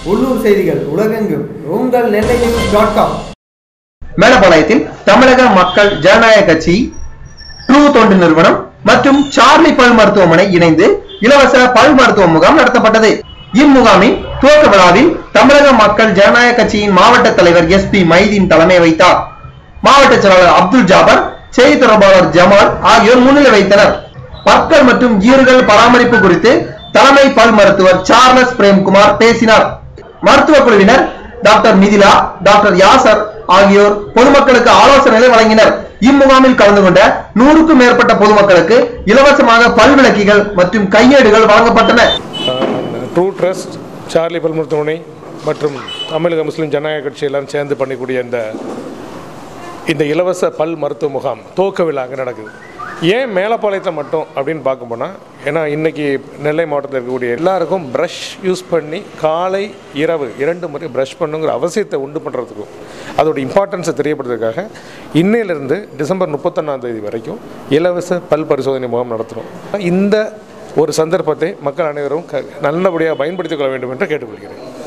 உள்ளூர் செய்திகள் உலகெங்கும் உங்கள் நெல்லை நியூஸ் டாட் காம் மேலப்பாளையத்தில் தமிழக மக்கள் ஜனநாயக கட்சி ட்ரூ தொண்டு நிறுவனம் மற்றும் சார்லி பல் மருத்துவமனை இணைந்து இலவச பல் மருத்துவ முகாம் நடத்தப்பட்டது இம்முகாமின் துவக்க விழாவில் தமிழக மக்கள் ஜனநாயக கட்சியின் மாவட்ட தலைவர் எஸ் பி மைதீன் தலைமை வைத்தார் மாவட்ட செயலாளர் அப்துல் ஜாபர் செய்தி தொடர்பாளர் ஜமால் ஆகியோர் முன்னிலை வைத்தனர் பற்கள் மற்றும் ஈறுகள் பராமரிப்பு குறித்து தலைமை பல் மருத்துவர் சார்லஸ் பிரேம்குமார் பேசினார் மருத்துவ குழுவினர் டாக்டர் மிதிலா டாக்டர் யாசர் ஆகியோர் பொதுமக்களுக்கு ஆலோசனைகளை வழங்கினர் இம்முகாமில் கலந்து கொண்ட நூறுக்கும் மேற்பட்ட பொதுமக்களுக்கு இலவசமாக பல் விளக்கிகள் மற்றும் கையேடுகள் வழங்கப்பட்டன ட்ரூ ட்ரஸ்ட் சார்லி பல் மருத்துவமனை மற்றும் தமிழக முஸ்லீம் ஜனநாயக கட்சி எல்லாரும் சேர்ந்து பண்ணக்கூடிய இந்த இந்த இலவச பல் மருத்துவ முகாம் துவக்க விழா அங்கே நடக்குது ஏன் மேலப்பாளையத்தில் மட்டும் அப்படின்னு பார்க்க போனால் ஏன்னா இன்றைக்கி நெல்லை மாவட்டத்தில் இருக்கக்கூடிய எல்லாருக்கும் ப்ரஷ் யூஸ் பண்ணி காலை இரவு இரண்டு முறை ப்ரஷ் பண்ணுங்கிற அவசியத்தை உண்டு பண்ணுறதுக்கும் அதோட இம்பார்ட்டன்ஸை தெரியப்படுறதுக்காக இன்னையிலிருந்து டிசம்பர் முப்பத்தொன்னாம் தேதி வரைக்கும் இலவச பல் பரிசோதனை முகாம் நடத்துகிறோம் இந்த ஒரு சந்தர்ப்பத்தை மக்கள் அனைவரும் க நல்லபடியாக பயன்படுத்திக் கொள்ள வேண்டும் என்று கேட்டுக்கொள்கிறேன்